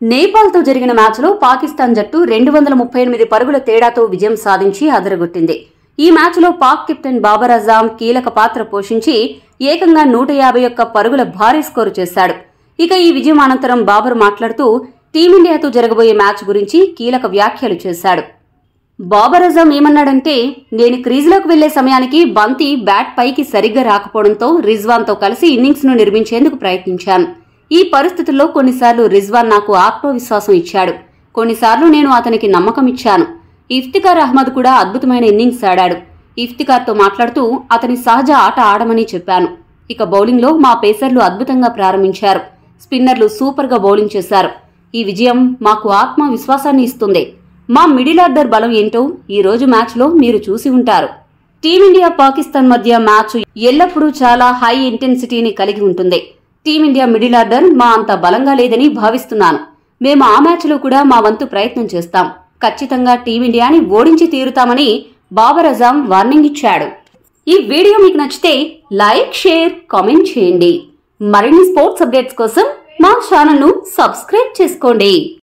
నేపాల్తో జరిగిన మ్యాచ్లో పాకిస్తాన్ జట్టు రెండు వందల ముప్పై ఎనిమిది పరుగుల తేడాతో విజయం సాధించి అదరగొట్టింది ఈ మ్యాచ్లో పాక్ కెప్టెన్ బాబర్ అజాం కీలక పాత్ర పోషించి ఏకంగా నూట యాభై ఒక్క పరుగుల భారీ స్కోరు చేశాడు ఇక ఈ విజయం అనంతరం బాబర్ మాట్లాడుతూ టీమిండియాతో జరగబోయే మ్యాచ్ గురించి కీలక వ్యాఖ్యలు చేశాడు బాబర్ అజాం ఏమన్నాడంటే నేను క్రీజులోకి వెళ్లే సమయానికి బంతి బ్యాట్ పైకి సరిగ్గా రాకపోవడంతో రిజ్వాన్తో కలిసి ఇన్నింగ్స్ ను నిర్మించేందుకు ప్రయత్నించాను ఈ పరిస్థితుల్లో కొన్నిసార్లు రిజ్వాన్ నాకు ఆత్మవిశ్వాసం ఇచ్చాడు కొన్నిసార్లు నేను అతనికి నమ్మకం ఇచ్చాను ఇఫ్తికార్ అహ్మద్ కూడా అద్భుతమైన ఇన్నింగ్స్ ఆడాడు ఇఫ్తికార్తో మాట్లాడుతూ అతని సహజ ఆట ఆడమని చెప్పాను ఇక బౌలింగ్లో మా పేసర్లు అద్భుతంగా ప్రారంభించారు స్పిన్నర్లు సూపర్గా బౌలింగ్ చేశారు ఈ విజయం మాకు ఆత్మవిశ్వాసాన్ని ఇస్తుంది మా మిడిల్ ఆర్డర్ బలం ఏంటో ఈ రోజు మ్యాచ్లో మీరు చూసి ఉంటారు టీమిండియా పాకిస్తాన్ మధ్య మ్యాచ్ ఎల్లప్పుడూ చాలా హై ఇంటెన్సిటీని కలిగి ఉంటుంది టీమిండియా మిడిల్ ఆర్డర్ మా అంత బలంగా లేదని భావిస్తున్నాను మేము ఆ మ్యాచ్లో కూడా మా వంతు ప్రయత్నం చేస్తాం ఖచ్చితంగా టీమిండియాని ఓడించి తీరుతామని బాబర్ అజాం వార్నింగ్ ఇచ్చాడు ఈ వీడియో మీకు నచ్చితే లైక్ షేర్ కామెంట్ చేయండి మరిన్ని స్పోర్ట్స్ అప్డేట్స్ కోసం మా ఛానల్ను సబ్స్క్రైబ్ చేసుకోండి